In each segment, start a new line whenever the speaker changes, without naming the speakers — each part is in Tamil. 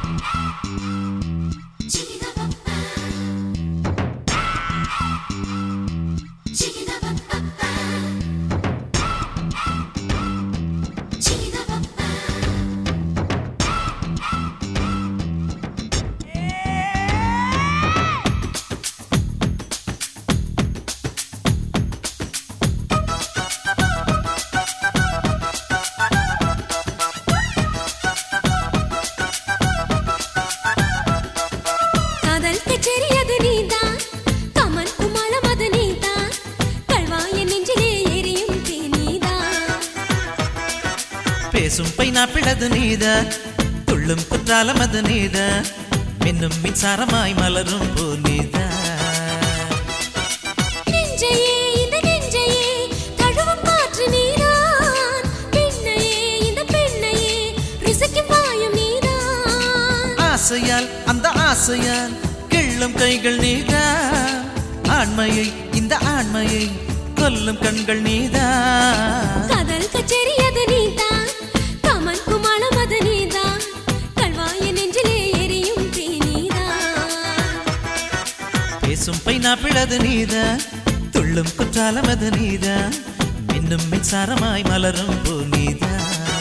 காதல் கச்சேரி அது நீதான் கமல் குமாரம் அது நீதான் கல்வாய நெஞ்சிலே எரியும் தீ நீதான்
பேசும் பைனாப்பிள் அது நீதான் துள்ளும் குற்றாலம் அது நீதான் மின்னும் மின்சாரமாய் மலரும் பூ நீதான்
நெஞ்சையே இந்த நெஞ்சையே தழுவும் காற்று நீதான் பெண்ணையே இந்த பெண்ணையே ருசிக்கும் வாயும் நீதான்
ஆசையால் அந்த ஆசையால் கிள்ளும் கைகள் நீதான் ஆண்மையை இந்த ஆண்மையை கொல்லும் கண்கள் நீதான்
காதல் கச்சேரி அது நீதான் கமல் குமாரம் அது நீதான் கல்வாய நெஞ்சிலே எரியும் தீ நீதான்
பேசும் பைனாப்பிள் அது நீதான் துள்ளும் குற்றாலம் அது நீதான் மின்னும் மின்சாரமாய் மலரும் பூ நீதான்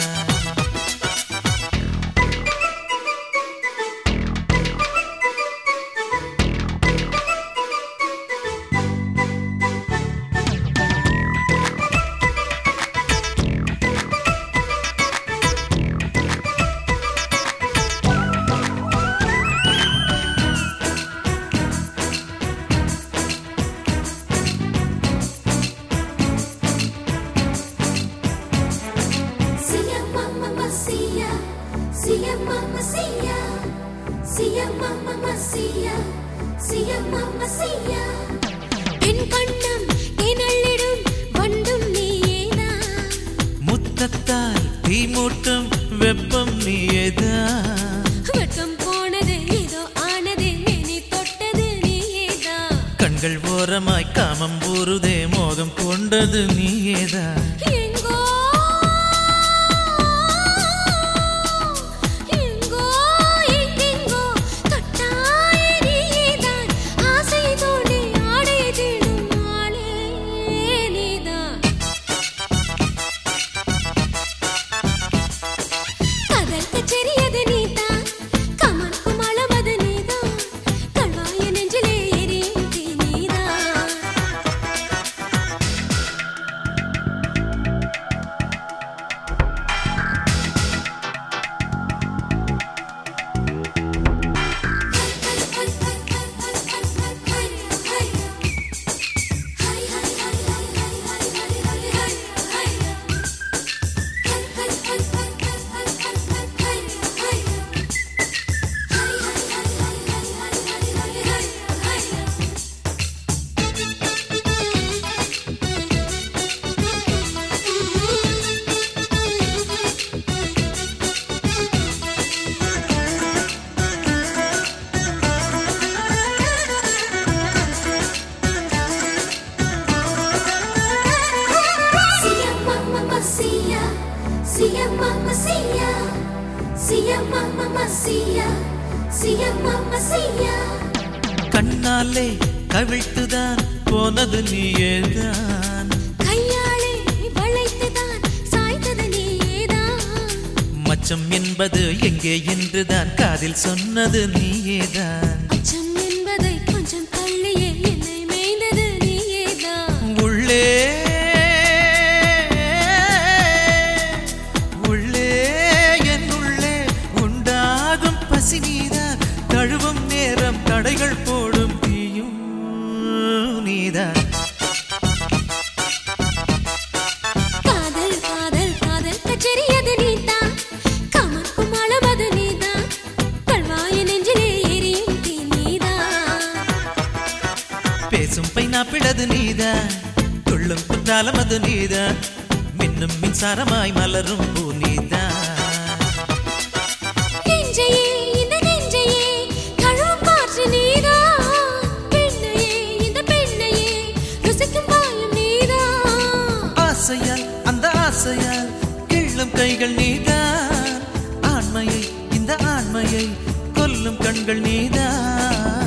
Sia mamma sia, sia mamma sia, sia mamma sia, sia mamma sia. என் கண்ணம் தினள்ளிடும் வண்டும் நீயேதான்
முத்தத்தால் தீ மூட்டும் வெப்பம் நீயேதான்
வெட்கம் போனது இதோ ஆனது மேனி தொட்டது நீயேதான்
கண்கள் ஓரமாய் காமம் ஊறுதே மோகம் கொண்டது நீயேதான்
எங்கோ எங்கோ எங்கெங்கோ தொட்டாய் நீதான் ஆசை தோண்டி ஆடை தேடும் ஆளே நீதான் கதல் கச்சேரி அது நீதான் கமல் குமாலம் அது நீதான் கல்வாய நெஞ்சிலே எரியும் தீ நீதான் Sia mamma sia, sia mamma sia, sia mamma sia, sia mamma sia.
கண்ணாலே கவிழ்த்துதான் போனது நீயேதான்
கையாலே வளைத்துதான் சாய்த்தது நீயேதான்
மச்சம் என்பது எங்கே என்றுதான் காதில் சொன்னது நீயேதான்
அச்சம் என்பதை கொஞ்சம் தள்ளியே என்னை மேய்ந்தது நீயேதான்
உள்ளே உள்ளே என் உள்ளே உண்டாகும் பசி நீதான் தழுவும் நேரம் தடைகள் போடும் தீயும் நீதான்
காதல் காதல் காதல் கச்சேரி அது நீதான் கமல் குமாலம் அது நீதான் கல்வாய நெஞ்சிலே எரியும் தீ நீதான்
பேசும் பைனாப்பிளது நீதான் துள்ளும் குற்றாலம் அது நீதான் மின்னும் மின்சாரமாய் மலரும் பூ நீதான்
நெஞ்சையே இந்த நெஞ்சையே தழுவும் காற்று நீதான் பெண்ணையே இந்த பெண்ணையே ருசிக்கும் வாயும் நீதான்
ஆசையால் அந்த ஆசையால் கிள்ளும் கைகள் நீதான் ஆண்மையை இந்த ஆண்மையை சொல்லும் கண்கள் நீதான்